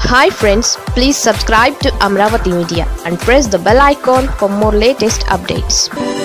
Hi friends please subscribe to Amaravati media and press the bell icon for more latest updates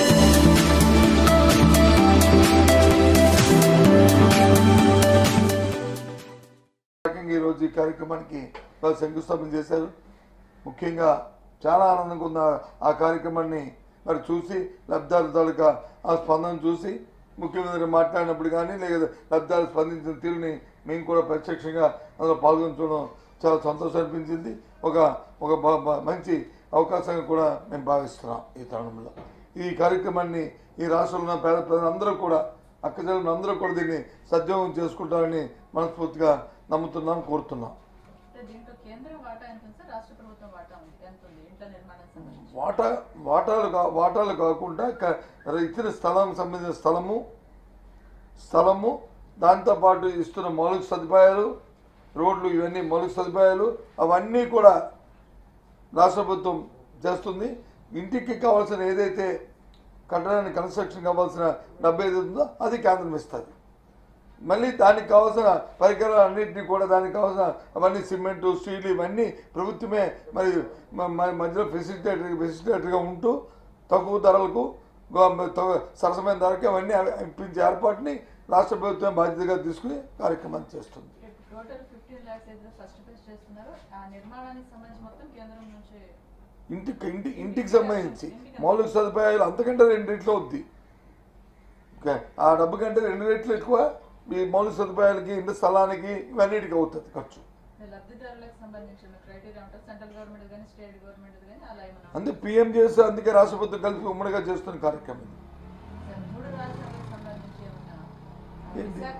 రకంగా ఈరోజు ఈ కార్యక్రమానికి వాళ్ళు శంకుస్థాపన చేశారు ముఖ్యంగా చాలా ఆనందంగా ఉన్న ఆ కార్యక్రమాన్ని మరి చూసి లబ్ధాల తాలూకా ఆ స్పందన చూసి ముఖ్యమంత్రి మాట్లాడినప్పుడు కానీ లేదా లబ్ధాలు స్పందించిన తీరుని మేము కూడా ప్రత్యక్షంగా అందులో పాల్గొనడం చాలా సంతోషం అనిపించింది ఒక ఒక బ- బ- మంచి అవకాశంగా కూడా మేము భావిస్తున్నాం ఈ తరుణంలో ఈ కార్యక్రమాన్ని ఈ రాష్ట్రంలో ఉన్న పేద ప్రజలందరూ కూడా అక్కజలను అందరూ కూడా దీన్ని సద్యోగం చేసుకుంటారని మనస్ఫూర్తిగా నమ్ముతున్నాం కోరుతున్నాం అంటే దీంట్లో కేంద్ర వాటా ఎంత ఉంది సార్ రాష్ట్ర ప్రభుత్వం వాటా ఉంది ఎంత ఉంది ఇంట్లో నిర్మాణం సంబంధించి వాటా వాటాలు కా వాటాలు కాకుండా క- ఇచ్చిన స్థలం సంబంధించిన స్థలము స్థలము దాంతోపాటు ఇస్తున్న మౌలిక సదుపాయాలు రోడ్లు ఇవన్నీ మౌలిక సదుపాయాలు అవన్నీ కూడా రాష్ట్ర ప్రభుత్వం చేస్తుంది ఇంటికి కావాల్సిన ఏదైతే కట్టడానికి కన్స్ట్రక్షన్ కావాల్సిన డబ్బు ఏదైతే ఉందో అది కేంద్రం ఇస్తుంది మళ్ళీ దానికి కావాల్సిన పరికరాలు అన్నింటినీ కూడా దానికి కావాల్సిన అవన్నీ సిమెంటు స్టీల్ ఇవన్నీ ప్రభుత్వమే మరి మ- మ- మధ్యలో ఫెసిలిటేటర్ ఫెసిలిటేటర్గా ఉంటూ తక్కువ ధరలకు గవ- త- సరసమైన ధరకి అవన్నీ అవి- ఇప్పించే ఏర్పాటుని రాష్ట్ర ప్రభుత్వం బాధ్యతగా తీసుకుని కార్యక్రమాన్ని చేస్తుంది టోటల్ ఫిఫ్టీన్ ల్యాక్స్ ఏదైతే ఫస్ట్ ఫేజ్ చేస్తున్నారో ఆ నిర్మాణానికి సంబంధించి మొత్తం కేంద్రం నుంచి ఇంటికి ఇంటి ఇంటికి సంబంధించి మౌలిక సదుపాయాలు అంతకంటే రెండు రెట్లు అవుద్ది ఓకే ఆ డబ్బు కంటే రెండు రెట్లు ఎక్కువ ఈ మౌలిక సదుపాయాలకి ఇంటి స్థలానికి ఇవన్నిటికి అవుతుంది ఖర్చు అంటే లబ్ధిదారులకు సంబంధించిన క్రైటీరియా ఉంటుంది సెంట్రల్ గవర్నమెంట్ కానీ స్టేట్ గవర్నమెంట్ కానీ అలా ఏమైనా అంతే పిఎం చేస్తే అందుకే రాష్ట్ర ప్రభుత్వం కలిసి ఉమ్మడిగా చేస్తున్న కార్యక్రమం ఇది. సార్, మూడు రాష్ట్రాలకు సంబంధించి ఏమన్నా ఆ, ఏంటి? విశాఖ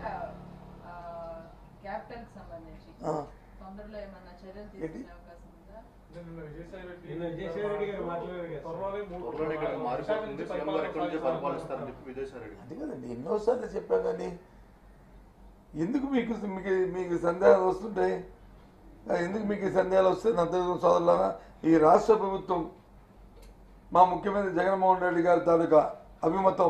క్యాపిటల్ కి సంబంధించి ఆ. తొందరలో ఏమన్నా చర్యలు ఏంటి? తీసుకునే అవకాశం ఉందా నిన్న విజయసాయి రెడ్డి గారు మాట్లాడారు కదా త్వరలోనే ఇక్కడ మారిపోతుంది సీఎం గారు ఎక్కడి నుంచి పరిపాలిస్తారని చెప్పి విజయసాయి రెడ్డి అంతే కదండి ఎన్నోసార్లు చెప్పా కానీ ఎందుకు మీకు మీకు మీకు సందేహాలు వస్తుంటాయి ఆ, ఎందుకు మీకు ఈ సందేహాలు వస్తాయి నా తెలుగు సోదరులారా ఈ రాష్ట్ర ప్రభుత్వం మా ముఖ్యమంత్రి జగన్మోహన్ రెడ్డి గారి తాలూకా అభిమతం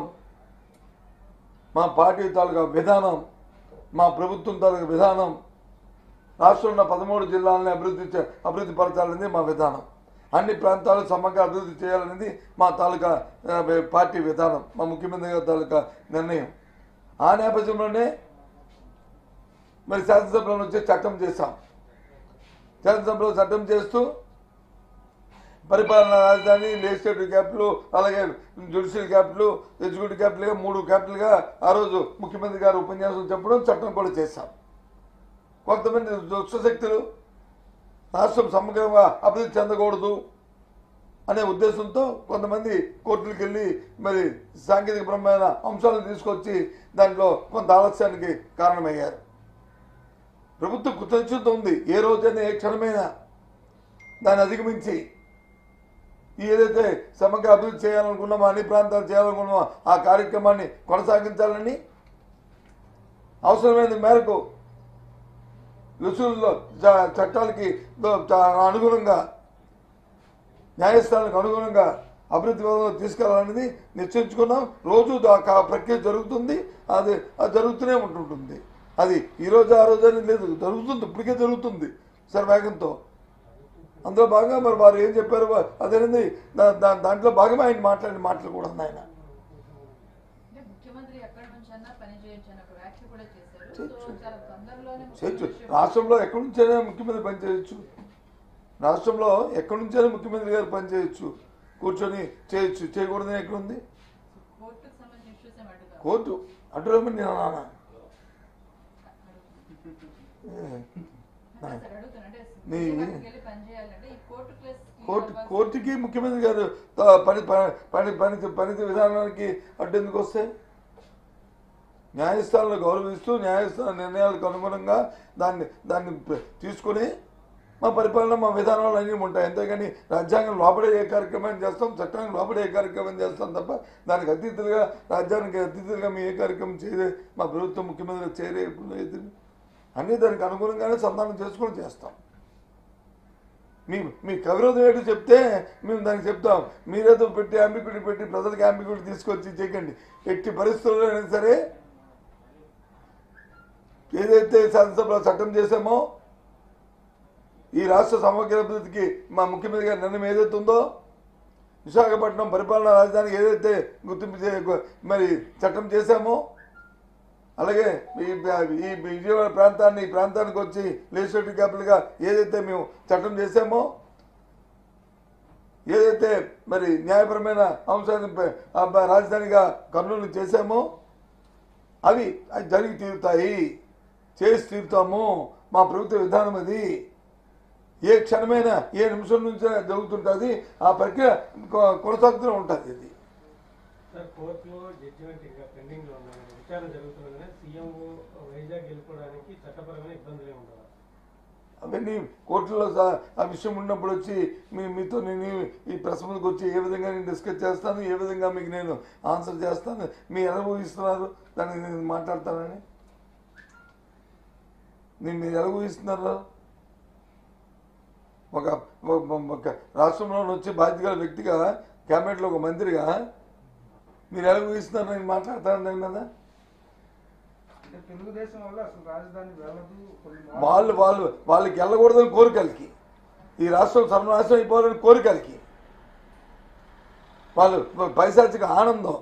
మా పార్టీ తాలూకా విధానం మా ప్రభుత్వం తాలూకా విధానం రాష్ట్రంలో ఉన్న పదమూడు జిల్లాలని అభివృద్ధి చే- అభివృద్ధి పరచాలనేది మా విధానం అన్ని ప్రాంతాలు సమగ్ర అభివృద్ధి చేయాలనేది మా తాలూకా ఆ, పార్టీ విధానం మా ముఖ్యమంత్రి గారి తాలూకా నిర్ణయం ఆ నేపథ్యంలోనే మరి శాసనసభలో వచ్చే చట్టం చేశాం శాసనసభలో చట్టం చేస్తూ పరిపాలనా రాజధాని లెజిస్లేటివ్ క్యాపిటల్ అలాగే జ్యుడిషియల్ క్యాపిటల్ ఎగ్జిక్యూటివ్ క్యాపిటల్గా మూడు క్యాపిటల్గా ఆ రోజు ముఖ్యమంత్రి గారు ఉపన్యాసం చెప్పడం చట్టం కూడా చేశాం కొంతమంది దుష్టశక్తులు రాష్ట్రం సమగ్రంగా అభివృద్ధి చెందకూడదు అనే ఉద్దేశంతో కొంతమంది కోర్టులకు వెళ్ళి మరి సాంకేతికపరమైన అంశాలను తీసుకొచ్చి దాంట్లో కొంత ఆలస్యానికి కారణమయ్యారు ప్రభుత్వం కృతజ్ఞత ఉంది ఏ రోజైనా ఏ క్షణమైనా దాన్ని అధిగమించి ఈ ఏదైతే సమగ్ర అభివృద్ధి చేయాలనుకున్నామో అన్ని ప్రాంతాలు చేయాలనుకున్నామో ఆ కార్యక్రమాన్ని కొనసాగించాలని అవసరమైన మేరకు రుసుల్లో చ- చట్టాలకి దో- చ- అనుగుణంగా న్యాయస్థానానికి అనుగుణంగా అభివృద్ధి పదంలో తీసుకెళ్లాలనేది నిశ్చయించుకున్నాం రోజు దా- ఆ ప్రక్రియ జరుగుతుంది అది అది జరుగుతూనే ఉంటుంటుంది అది ఈ రోజు ఆ రోజు అని లేదు జరుగుతుంది ఇప్పటికే జరుగుతుంది సరే వేగంతో అందులో భాగంగా మరి వారు ఏం చెప్పారు వా- అదేనంది దా- దా- దాంట్లో భాగమే ఆయన మాట్లాడిన మాటలు కూడా ఉన్నాయి ఆయన అంటే ముఖ్యమంత్రి ఎక్కడి నుంచి అన్నా పని చేయించని ఒక వ్యాఖ్య కూడా చేశారు సో చేయొచ్చు. చాలా తొందరలోనే చేయొచ్చు ముఖ్యమంత్రి రాష్ట్రంలో ఎక్కడి నుంచైనా ముఖ్యమంత్రి పని చేయొచ్చు రాష్ట్రంలో ఎక్కడి నుంచైనా ముఖ్యమంత్రి గారు పని చేయొచ్చు కూర్చొని చేయొచ్చు చేయకూడదని ఎక్కడుంది కోర్టుకు సంబంధించిన ఇష్యూస్ ఏమి అడుగుతారు కోర్టు అడ్డురమ్మని నేను అన్నానా ఏ, అంటే సార్ అడుగుతున్నా అంటే నీ- విజయవాడకి వెళ్ళి పని చేయాలంటే ఈ కోర్టు ప్లస్ కోర్టు కోర్టుకి ముఖ్యమంత్రి గారు తా- పని పని పని పని పని విధానానికి అడ్డు ఎందుకు వస్తాయి న్యాయస్థానాలను గౌరవిస్తూ న్యాయస్థాన నిర్ణయాలకు అనుగుణంగా దాన్ని దాన్ని ప- తీసుకుని మా పరిపాలన మా విధానాలు అన్నీ ఉంటాయి అంతేగాని రాజ్యాంగం లోపడే ఏ కార్యక్రమం చేస్తాం చట్టానికి లోపడే ఏ కార్యక్రమం చేస్తాం తప్ప దానికి అతీతులుగా రాజ్యానికి అతీతులుగా మేము ఏ కార్యక్రమం చేయలే మా ప్రభుత్వం ముఖ్యమంత్రి చేయలే ఎప్పుడు లేదు అన్నీ దానికి అనుగుణంగానే సంధానం చేసుకొని చేస్తాం మీ మీ కవిరోధం ఏంటో చెప్తే మేము దానికి చెప్తాం మీరేదో పెట్టి అంబికుడి పెట్టి ప్రజలకు అంబికుడి తీసుకొచ్చి చేయకండి ఎట్టి పరిస్థితుల్లో అయినా సరే ఏదైతే శాసనసభలో చట్టం చేశామో ఈ రాష్ట్ర సమగ్ర అభివృద్ధికి మా ముఖ్యమంత్రి గారి నిర్ణయం ఏదైతే ఉందో విశాఖపట్నం పరిపాలనా రాజధానికి ఏదైతే గుర్తింపు చే- మరి చట్టం చేశామో అలాగే ఈ ఈ విజయవాడ ప్రాంతాన్ని ఈ ప్రాంతానికి వచ్చి లెజిస్లేటివ్ క్యాపిటల్గా ఏదైతే మేము చట్టం చేశామో ఏదైతే మరి న్యాయపరమైన అంశాన్ని ప- ఆ బ- రాజధానిగా కర్నూలు చేశామో అవి అవి జరిగి తీరుతాయి చేసి తీరుతాము మా ప్రభుత్వ విధానం అది ఏ క్షణమైనా ఏ నిమిషం నుంచి జరుగుతుంటుంది ఆ ప్రక్రియ కొ- కొనసాగుతూనే ఉంటుంది ఇది సార్ కోర్టులో జడ్జిమెంట్ ఇంకా పెండింగ్ లో ఉన్నాయి విచారణ జరుగుతున్నదని సీఎం వైజాగ్ వెళ్ళిపోవడానికి చట్టపరమైన ఇబ్బందులు ఏమి ఉండవు అవన్నీ కోర్టులో సా- ఆ విషయం ఉన్నప్పుడు వచ్చి మీ మీతో నేను ఈ ప్రెస్ ముందుకు వచ్చి ఏ విధంగా నేను డిస్కస్ చేస్తాను ఏ విధంగా మీకు నేను ఆన్సర్ చేస్తాను మీ ఎలా ఊహిస్తున్నారు దాన్ని నేను మాట్లాడతానని నేను మీరు ఎలా ఊహిస్తున్నారు ఒక ఒక- ఒక రాష్ట్రంలో వచ్చి బాధ్యత గల వ్యక్తిగా క్యాబినెట్లో ఒక మంత్రిగా మీరు ఎలా ఊహిస్తున్నారు నేను మాట్లాడతాను దాని మీద అంటే తెలుగుదేశం వల్ల అసలు రాజధాని వెళ్ళదు కొన్ని మార్పులు- వాళ్ళు వాళ్ళు వాళ్ళకి వెళ్ళకూడదని కోరికలకి ఈ రాష్ట్రం సర్వనాశనం అయిపోవాలని కోరికలకి వాళ్ళు పైశాచిక ఆనందం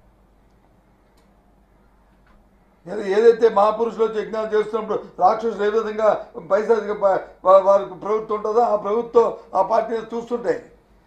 ఏదో- ఏదైతే మహాపురుషులు వచ్చి యజ్ఞాలు చేస్తున్నప్పుడు రాక్షసులు ఏ విధంగా పైశాచిక ప- వా- వారికి ప్రభుత్వం ఉంటుందో ఆ ప్రభుత్వం ఆ పార్టీని చూస్తుంటాయి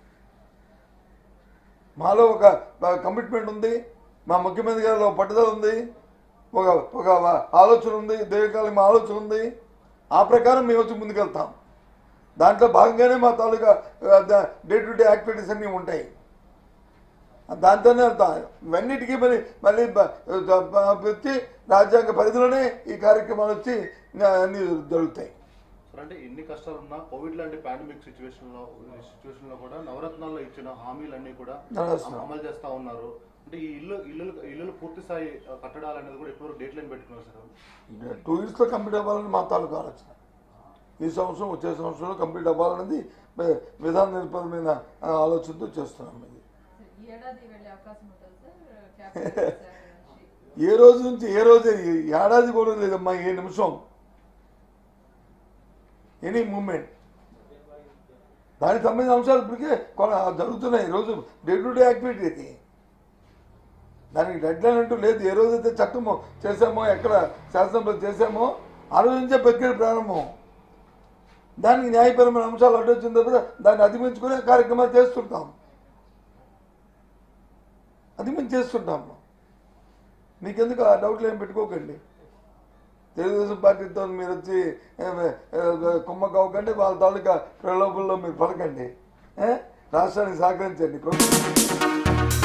మాలో ఒక కమిట్మెంట్ ఉంది మా ముఖ్యమంత్రి గారిలో ఒక పట్టుదల ఉంది ఒక ఒక ఆలోచన ఉంది దీర్ఘకాలిక ఆలోచన ఉంది ఆ ప్రకారం మేము వచ్చి ముందుకెళ్తాం దాంట్లో భాగంగానే మా తాలూకా డే టు డే యాక్టివిటీస్ అన్నీ ఉంటాయి దాంతోనే వెళ్తాం ఇవన్నిటికీ మరి మళ్ళీ బ- బ- వచ్చి రాజ్యాంగ పరిధిలోనే ఈ కార్యక్రమాలు వచ్చి అన్నీ జరుగుతాయి సార్ అంటే ఎన్ని కష్టాలు ఉన్నా కోవిడ్ లాంటి పాండమిక్ సిచ్యువేషన్ లో సిచ్యువేషన్ లో కూడా నవరత్నాల్లో ఇచ్చిన హామీలన్నీ కూడా నడుస్తున్నాయి. అమలు చేస్తా ఉన్నారు అంటే ఈ ఇల్లు ఇల్లు ఇల్లులు పూర్తి స్థాయి కట్టడాలు అనేది కూడా ఎప్పుడు డేట్ లైన్ పెట్టుకున్నారు సార్ టూ ఇయర్స్లో కంప్లీట్ అవ్వాలని మా తాలూకా ఆలోచన ఈ సంవత్సరం వచ్చే సంవత్సరంలో కంప్లీట్ అవ్వాలనేది వి- విధాన నిర్పరమైన ఆ, ఆలోచనతో చేస్తున్నాం ఇది ఈ ఏడాది వెళ్ళే అవకాశం ఉంటుంది సార్ క్యాపిటల్ నుంచి ఏ రోజు నుంచి ఏ రోజు ఈ ఏడాది కూడా లేదమ్మా ఏ నిమిషం ఎనీ మూమెంట్ దానికి సంబంధించిన అంశాలు ఇప్పటికే కొన- జరుగుతున్నాయి ఈరోజు డే టు డే యాక్టివిటీ ఇది దానికి డెడ్ లైన్ అంటూ లేదు ఏ రోజైతే చట్టము చేసామో ఎక్కడ శాసనసభ చేసామో ఆ రోజు నుంచే ప్రక్రియ ప్రారంభం దానికి న్యాయపరమైన అంశాలు అడ్డు వచ్చిన తర్వాత దాన్ని అధిగమించుకునే కార్యక్రమాలు చేస్తుంటాం అధిగమించి చేస్తుంటాము మీకెందుకు ఆ డౌట్లు ఏం పెట్టుకోకండి తెలుగుదేశం పార్టీతో మీరు వచ్చి ఏ, ఏ, కుమ్మ కావకండి వాళ్ళ తాలూకా ప్రలోభంలో మీరు పడకండి ఏ? రాష్ట్రానికి సహకరించండి ప్రభుత్వం